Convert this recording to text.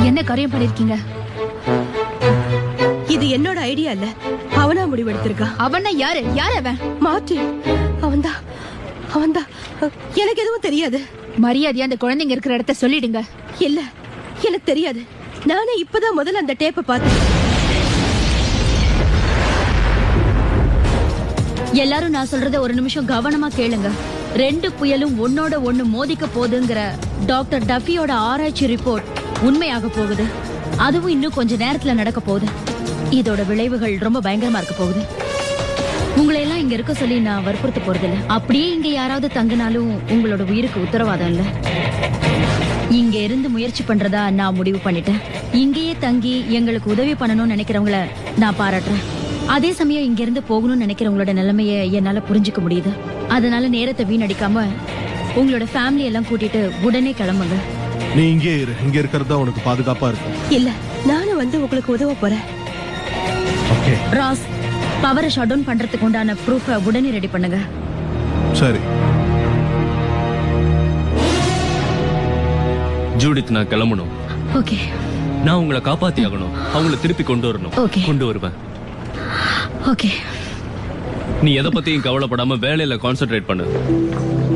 என்ன காரியம் பண்ணிருக்கீங்க இது என்னோட ஐடியா இல்ல அவனா முடிவெடுத்திருக்கான் அவன யாரு யார் அவன் மார்ட்டின் அவன்தான் அவன்தான் எனக்கு எதுவும் தெரியாது மரியாதையா அந்த குழந்தைங்க இருக்கிற இடத்த சொல்லிடுங்க இல்ல எனக்கு தெரியாது நானே இப்பதான் முதல்ல அந்த டேப்பை பார்த்தேன் எல்லாரும் நான் சொல்றத ஒரு நிமிஷம் கவனமா கேளுங்க ரெண்டு புயலும் ஒன்னோட ஒண்ணு மோதிக்க போகுதுங்கிற டாக்டர் டஃபியோட ஆராய்ச்சி ரிப்போர்ட் உண்மையாக போகுது அதுவும் இன்னும் கொஞ்ச நேரத்துல நடக்க போகுது இதோட விளைவுகள் ரொம்ப பயங்கரமா இருக்க போகுது உங்களை எல்லாம் இங்க இருக்க சொல்லி நான் வற்புறுத்த போறதில்ல அப்படியே இங்க யாராவது தங்கினாலும் உங்களோட உயிருக்கு உத்தரவாதம் இல்ல இங்க இருந்து முயற்சி பண்றதா நான் முடிவு பண்ணிட்டேன் இங்கேயே தங்கி எங்களுக்கு உதவி பண்ணணும்னு நினைக்கிறவங்கள நான் பாராட்டுறேன் அதே சமயம் இங்க இருந்து போகணும்னு நினைக்கிறவங்களோட நிலைமைய என்னால புரிஞ்சுக்க முடியுது அதனால நேரத்தை வீணடிக்காம உங்களோட ஃபேமிலி எல்லாம் கூட்டிட்டு உடனே கிளம்புங்க நீ இங்கே இரு இங்க இருக்கிறது தான் உனக்கு பாதுகாப்பா இருக்கும் இல்ல நானும் வந்து உங்களுக்கு உதவ போறேன் ஓகே ராஸ் பவரை ஷட் டவுன் பண்றதுக்கு உண்டான ப்ரூஃபை உடனே ரெடி பண்ணுங்க சரி ஜூடித் நான் கிளம்பணும் ஓகே நான் உங்களை காப்பாத்தி ஆகணும் அவங்கள திருப்பி கொண்டு வரணும் Okay. கொண்டு வருவேன் ஓகே நீ எதை பத்தியும் கவலைப்படாம வேலையில கான்சென்ட்ரேட் பண்ணு